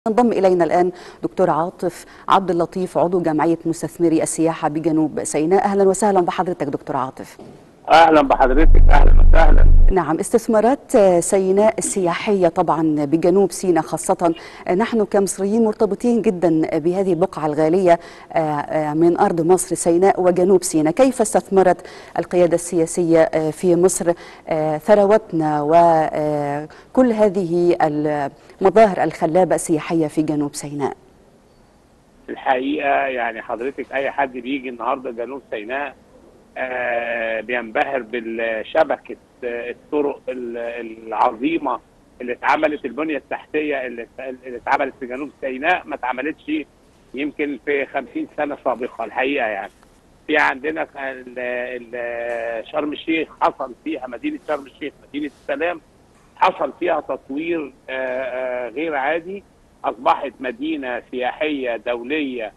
انضم الينا الان دكتور عاطف عبد اللطيف عضو جمعيه مستثمري السياحه بجنوب سيناء اهلا وسهلا بحضرتك دكتور عاطف اهلا بحضرتك اهلا وسهلا نعم استثمارات سيناء السياحيه طبعا بجنوب سيناء خاصه نحن كمصريين مرتبطين جدا بهذه البقعه الغاليه من ارض مصر سيناء وجنوب سيناء كيف استثمرت القياده السياسيه في مصر ثروتنا وكل هذه المظاهر الخلابه السياحيه في جنوب سيناء الحقيقه يعني حضرتك اي حد بيجي النهارده جنوب سيناء آه بينبهر بالشبكه الطرق العظيمه اللي اتعملت البنيه التحتيه اللي اللي اتعملت في جنوب سيناء ما اتعملتش يمكن في 50 سنه سابقه الحقيقه يعني في عندنا شرم الشيخ حصل فيها مدينه شرم الشيخ مدينه السلام حصل فيها تطوير آه آه غير عادي اصبحت مدينه سياحيه دوليه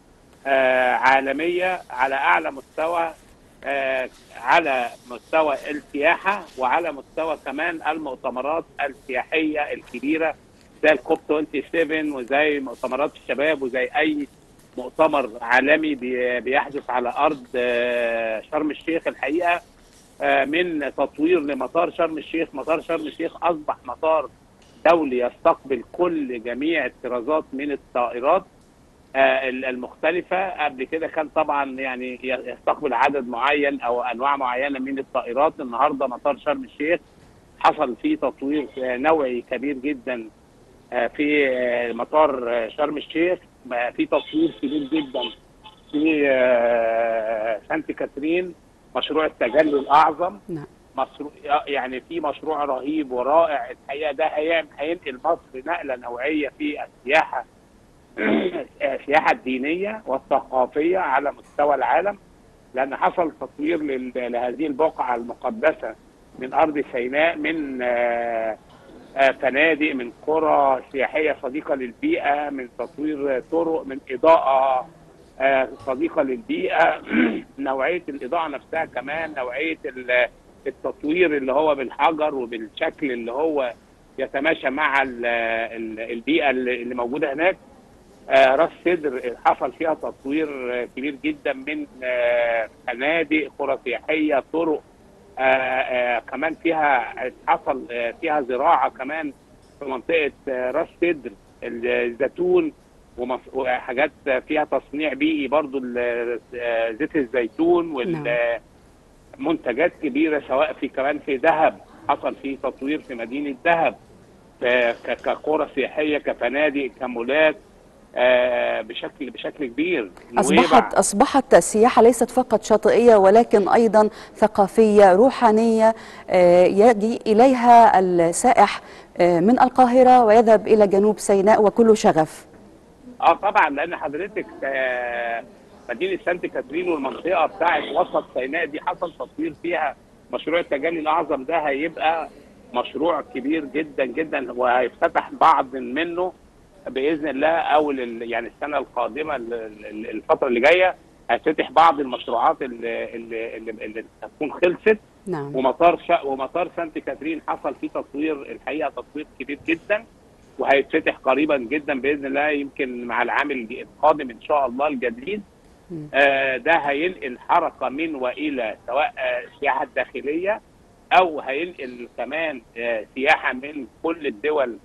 عالميه على اعلى مستوى آه على مستوى السياحه وعلى مستوى كمان المؤتمرات السياحيه الكبيره زي الكوب 27 وزي مؤتمرات الشباب وزي اي مؤتمر عالمي بيحدث على ارض آه شرم الشيخ الحقيقه آه من تطوير لمطار شرم الشيخ مطار شرم الشيخ اصبح مطار دولي يستقبل كل جميع الطرازات من الطائرات المختلفة قبل كده كان طبعا يعني يستقبل عدد معين او انواع معينة من الطائرات النهاردة مطار شرم الشيخ حصل فيه تطوير نوعي كبير جدا في مطار شرم الشيخ في تطوير كبير جدا في سانت كاترين مشروع التجلي الاعظم نعم. مشروع يعني في مشروع رهيب ورائع الحقيقه ده هينقل مصر نقله نوعيه في السياحه السياحه الدينيه والثقافيه على مستوى العالم لان حصل تطوير لهذه البقعه المقدسه من ارض سيناء من فنادق من قرى سياحيه صديقه للبيئه من تطوير طرق من اضاءه صديقه للبيئه نوعيه الاضاءه نفسها كمان نوعيه التطوير اللي هو بالحجر وبالشكل اللي هو يتماشى مع البيئه اللي موجوده هناك آه راس سدر حصل فيها تطوير آه كبير جدا من آه فنادق قرى سياحيه طرق كمان فيها حصل فيها زراعه كمان في منطقه راس سدر الزيتون وحاجات فيها تصنيع بيئي برضو زيت الزيتون والمنتجات كبيره سواء في كمان في دهب حصل فيه تطوير في مدينه دهب كقرى سياحيه كفنادق كمولات آه بشكل بشكل كبير اصبحت اصبحت السياحه ليست فقط شاطئيه ولكن ايضا ثقافيه روحانيه آه يجي اليها السائح آه من القاهره ويذهب الى جنوب سيناء وكله شغف اه طبعا لان حضرتك مدينه سانت كاترين والمنطقه بتاعت وسط سيناء دي حصل تطوير فيها مشروع التجلي الاعظم ده هيبقى مشروع كبير جدا جدا وهيفتتح بعض منه باذن الله اول يعني السنه القادمه الفتره اللي جايه هتفتح بعض المشروعات اللي اللي اللي, اللي هتكون خلصت نعم ومطار شا ومطار سانت كاترين حصل فيه تطوير الحقيقه تطوير كبير جدا وهيتفتح قريبا جدا باذن الله يمكن مع العام القادم ان شاء الله الجديد آه ده هينقل حركه من والى سواء السياحه آه الداخليه او هينقل كمان آه سياحه من كل الدول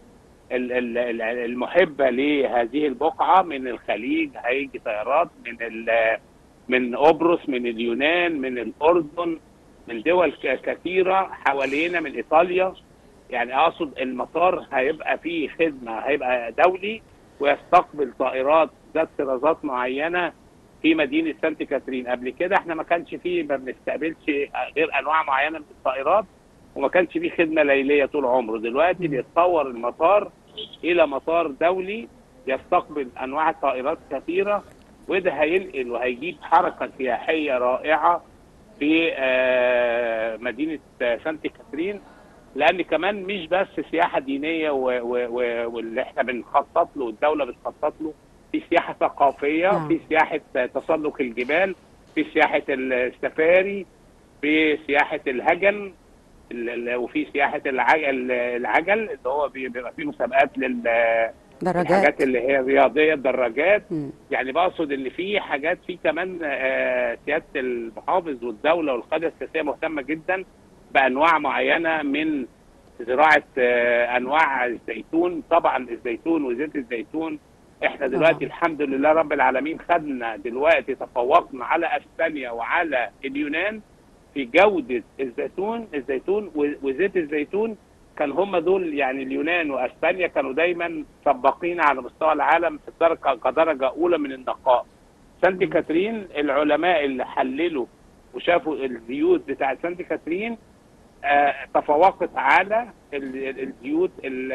المحبه لهذه البقعه من الخليج هيجي طيارات من من قبرص من اليونان من الاردن من دول كثيره حوالينا من ايطاليا يعني اقصد المطار هيبقى فيه خدمه هيبقى دولي ويستقبل طائرات ذات طرازات معينه في مدينه سانت كاترين قبل كده احنا ما كانش فيه ما بنستقبلش غير انواع معينه من الطائرات وما كانش فيه خدمه ليليه طول عمره دلوقتي بيتطور المطار الى مطار دولي يستقبل انواع طائرات كثيره وده هينقل وهيجيب حركه سياحيه رائعه في مدينه سانت كاترين لان كمان مش بس سياحه دينيه واللي احنا بنخطط له والدوله بتخطط له في سياحه ثقافيه في سياحه تسلق الجبال في سياحه السفاري في سياحه الهجل وفي سياحه العجل العجل اللي هو بيبقى فيه مسابقات لل دراجات الحاجات اللي هي رياضيه دراجات مم. يعني بقصد ان في حاجات في كمان آه، سياده المحافظ والدوله والقياده السياسيه مهتمه جدا بانواع معينه من زراعه آه، انواع الزيتون طبعا الزيتون وزيت الزيتون احنا دلوقتي طبعاً. الحمد لله رب العالمين خدنا دلوقتي تفوقنا على اسبانيا وعلى اليونان في جوده الزيتون الزيتون و- وزيت الزيتون كان هم دول يعني اليونان واسبانيا كانوا دايما سباقين على مستوى العالم في الدرجه كدرجه اولى من النقاء. سانت كاترين العلماء اللي حللوا وشافوا الزيوت بتاعت سانت كاترين آه تفوقت على ال- ال- الزيوت ال-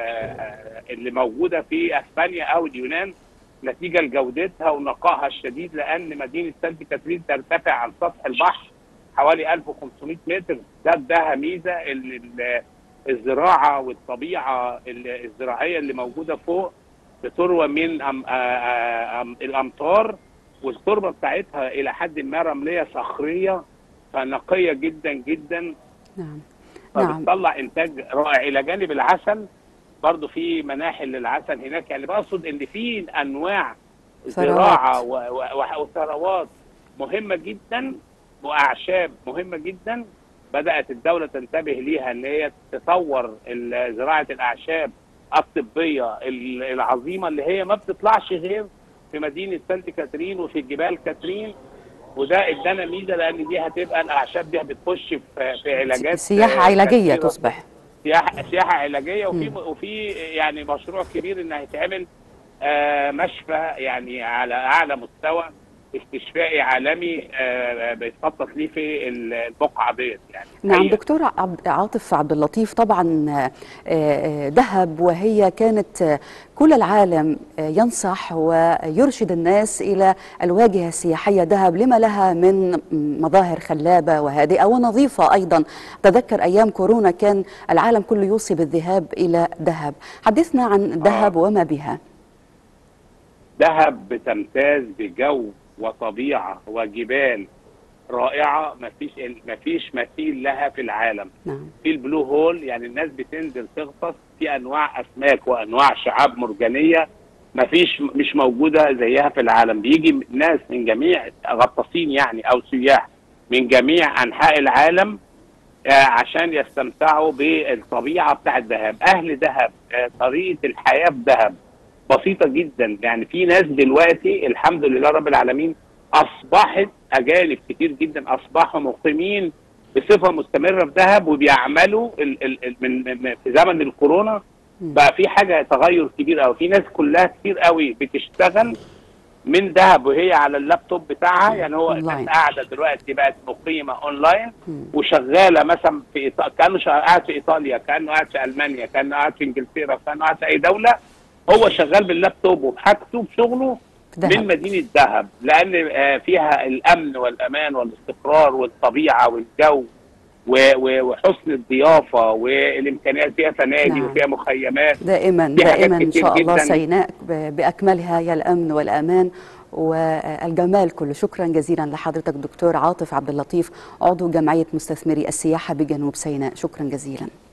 آه، اللي موجوده في اسبانيا او اليونان نتيجه لجودتها ونقائها الشديد لان مدينه سانت كاترين ترتفع عن سطح البحر حوالي 1500 متر ده اداها ميزه ان ال- الزراعه والطبيعه ال- الزراعيه اللي موجوده فوق بتروى من أم آه، آه، أم الامطار والتربه بتاعتها الى حد ما رمليه صخريه فنقيه جدا جدا نعم نعم فبتطلع انتاج رائع الى جانب العسل برضو في مناحل للعسل هناك يعني بقصد ان في انواع ثروات. زراعه و- و- و- وثروات مهمه جدا واعشاب مهمه جدا بدات الدوله تنتبه ليها ان هي تطور ال- زراعه الاعشاب الطبيه ال- العظيمه اللي هي ما بتطلعش غير في مدينه سانت كاترين وفي جبال كاترين وده ادانا ميزه لان دي هتبقى الاعشاب دي بتخش في في علاجات سياحة آه، علاجية كثيرة. تصبح سياحه سياحه علاجيه وفي مم. وفي يعني مشروع كبير ان هيتعمل آه، مشفى يعني على اعلى مستوى استشفائي عالمي آه، بيتخطط ليه في البقعه ديت يعني نعم حقيقة. دكتور عبد عاطف عبد اللطيف طبعا آه، آه، دهب وهي كانت آه، كل العالم آه، ينصح ويرشد الناس الى الواجهه السياحيه دهب لما لها من مظاهر خلابه وهادئه ونظيفه ايضا تذكر ايام كورونا كان العالم كله يوصي بالذهاب الى دهب حدثنا عن دهب وما بها دهب بتمتاز بجو وطبيعه وجبال رائعه مفيش مفيش مثيل لها في العالم نعم في البلو هول يعني الناس بتنزل تغطس في انواع اسماك وانواع شعاب مرجانيه ما فيش مش موجوده زيها في العالم بيجي ناس من جميع غطاسين يعني او سياح من جميع انحاء العالم آه، عشان يستمتعوا بالطبيعه بتاعت دهب اهل دهب آه، طريقه الحياه في دهب بسيطه جدا يعني في ناس دلوقتي الحمد لله رب العالمين اصبحت اجانب كتير جدا اصبحوا مقيمين بصفه مستمره في دهب وبيعملوا ال ال ال من من- في زمن الكورونا مم. بقى في حاجه تغير كبير قوي في ناس كلها كتير قوي بتشتغل من دهب وهي على اللابتوب بتاعها يعني هو أونلاين. الناس قاعده دلوقتي بقت مقيمه اونلاين مم. وشغاله مثلا في إيطاليا كانه شا- قاعد في ايطاليا كانه قاعد في المانيا كانه قاعد في انجلترا كانه قاعد في اي دوله هو شغال باللابتوب وبحاجته بشغله في دهب. من مدينه دهب لان آه، فيها الامن والامان والاستقرار والطبيعه والجو و- و- وحسن الضيافه والامكانيات فيها فنادي نعم. وفيها مخيمات دائما في حاجات دائما ان كتير شاء الله جداً. سيناء ب- باكملها هي الامن والامان والجمال كله شكرا جزيلا لحضرتك دكتور عاطف عبد اللطيف عضو جمعيه مستثمري السياحه بجنوب سيناء شكرا جزيلا